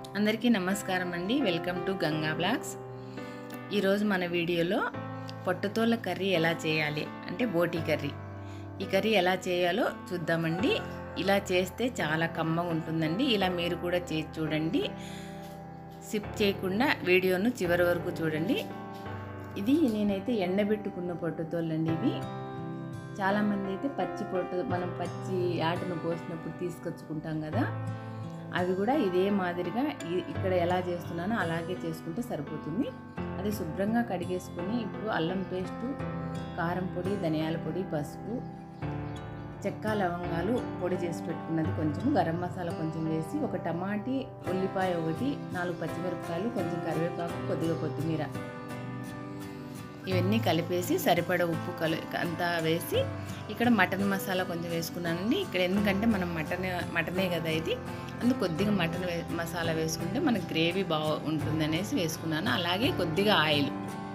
అందరికీ నమస్కారం అండి వెల్కమ్ టు గంగా బ్లాగ్స్ ఈరోజు మన వీడియోలో పొట్టుతోళ్ళ కర్రీ ఎలా చేయాలి అంటే బోటీ కర్రీ ఈ కర్రీ ఎలా చేయాలో చూద్దామండి ఇలా చేస్తే చాలా కమ్మగా ఉంటుందండి ఇలా మీరు కూడా చేసి చూడండి సిప్ చేయకుండా వీడియోను చివరి వరకు చూడండి ఇది నేనైతే ఎండబెట్టుకున్న పొట్టుతోళ్ళండి ఇవి చాలామంది అయితే పచ్చి పొట్టు మనం పచ్చి ఆటను కోసినప్పుడు తీసుకొచ్చుకుంటాం కదా అవి కూడా ఇదే మాదిరిగా ఇ- ఇక్కడ ఎలా చేస్తున్నానో అలాగే చేసుకుంటే సరిపోతుంది అది శుభ్రంగా కడిగేసుకొని ఇప్పుడు అల్లం పేస్టు కారం పొడి ధనియాల పొడి పసుపు చెక్క లవంగాలు పొడి చేసి పెట్టుకున్నది కొంచెం గరం మసాలా కొంచెం వేసి ఒక టమాటీ ఉల్లిపాయ ఒకటి నాలుగు పచ్చిమిరపకాయలు కొంచెం కరివేపాకు కొద్దిగా కొత్తిమీర ఇవన్నీ కలిపేసి సరిపడ ఉప్పు కలి అంతా వేసి ఇక్కడ మటన్ మసాలా కొంచెం వేసుకున్నానండి ఇక్కడ ఎందుకంటే మనం మటన్ మటనే కదా ఇది అందుకు కొద్దిగా మటన్ వే మసాలా వేసుకుంటే మనకు గ్రేవీ బాగా ఉంటుంది అనేసి వేసుకున్నాను అలాగే కొద్దిగా ఆయిల్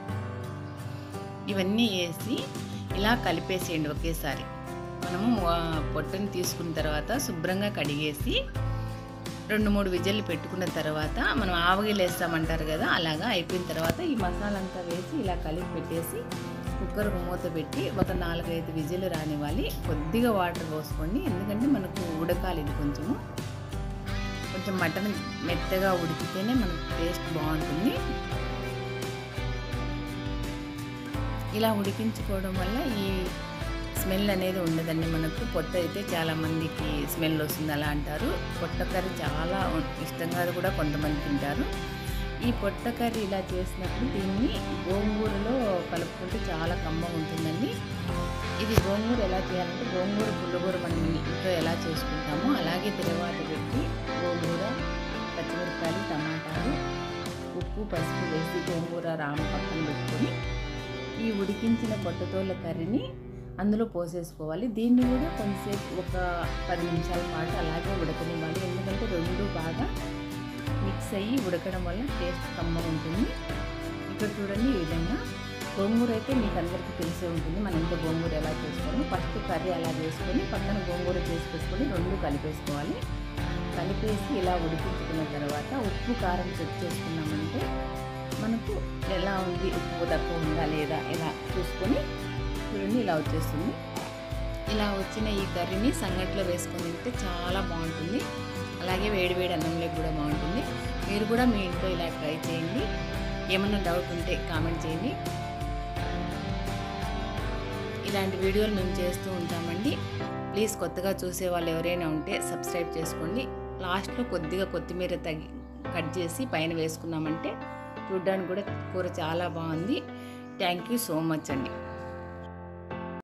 ఇవన్నీ వేసి ఇలా కలిపేసేయండి ఒకేసారి మనము ఆ, పొట్టుని తీసుకున్న తర్వాత శుభ్రంగా కడిగేసి రెండు మూడు విజిల్లు పెట్టుకున్న తర్వాత మనం ఆవగిలు వేస్తామంటారు కదా అలాగా అయిపోయిన తర్వాత ఈ మసాలా అంతా వేసి ఇలా కలిపి పెట్టేసి కుక్కర్ మూత పెట్టి ఒక నాలుగైదు విజిల్ రానివ్వాలి కొద్దిగా వాటర్ పోసుకోండి ఎందుకంటే మనకు ఉడకాలి ఇది కొంచెము కొంచెం మటన్ మెత్తగా ఉడికితేనే మనకు టేస్ట్ బాగుంటుంది ఇలా ఉడికించుకోవడం వల్ల ఈ స్మెల్ అనేది ఉండదండి మనకు పొట్ట అయితే చాలా మందికి స్మెల్ వస్తుంది అలా అంటారు పొట్ట కర్రీ చాలా ఉ- ఇష్టంగా కూడా కొంతమంది తింటారు ఈ పొట్ట కర్రీ ఇలా చేసినప్పుడు దీన్ని గోంగూరలో కలుపుకుంటే చాలా కమ్మగా ఉంటుందండి ఇది గోంగూర ఎలా చేయాలంటే గోంగూర పుల్లగూర మనం ఇంట్లో ఎలా చేసుకుంటామో అలాగే తిరవాత పెట్టి గోంగూర పచ్చిమిరపకాయలు టమాటాలు ఉప్పు పసుపు వేసి గోంగూర రామ పక్కన పెట్టుకొని ఈ ఉడికించిన పొట్టతోళ్ళ కర్రీని అందులో పోసేసుకోవాలి దీన్ని కూడా కొంతసేపు ఒక పది నిమిషాల పాటు అలాగే ఉడకనివ్వాలి ఎందుకంటే రెండు బాగా మిక్స్ అయ్యి ఉడకడం వల్ల టేస్ట్ కమ్మగా ఉంటుంది ఇక్కడ చూడండి ఈ విధంగా గోంగూర అయితే మీకు అందరికీ తెలిసే ఉంటుంది మన ఇంట్లో గోంగూర ఎలా చేసుకోవాలి ఫస్ట్ కర్రీ అలా చేసుకొని పక్కన గోంగూర చేసి పెట్టుకొని రెండు కలిపేసుకోవాలి కలిపేసి ఇలా ఉడికించుకున్న తర్వాత ఉప్పు కారం చెక్ చేసుకున్నామంటే మనకు ఎలా ఉంది ఉప్పు తక్కువ ఉందా లేదా ఇలా చూసుకొని చూడండి ఇలా వచ్చేస్తుంది ఇలా వచ్చిన ఈ కర్రీని సంగట్లో వేసుకొని తింటే చాలా బాగుంటుంది అలాగే వేడి వేడి అన్నంలో కూడా బాగుంటుంది మీరు కూడా మీ ఇంట్లో ఇలా ట్రై చేయండి ఏమన్నా డౌట్ ఉంటే కామెంట్ చేయండి ఇలాంటి వీడియోలు మేము చేస్తూ ఉంటామండి ప్లీజ్ కొత్తగా చూసే వాళ్ళు ఎవరైనా ఉంటే సబ్స్క్రైబ్ చేసుకోండి లాస్ట్లో కొద్దిగా కొత్తిమీర తగ్గి కట్ చేసి పైన వేసుకున్నామంటే చూడ్డానికి కూడా కూర చాలా బాగుంది థ్యాంక్ యూ సో మచ్ అండి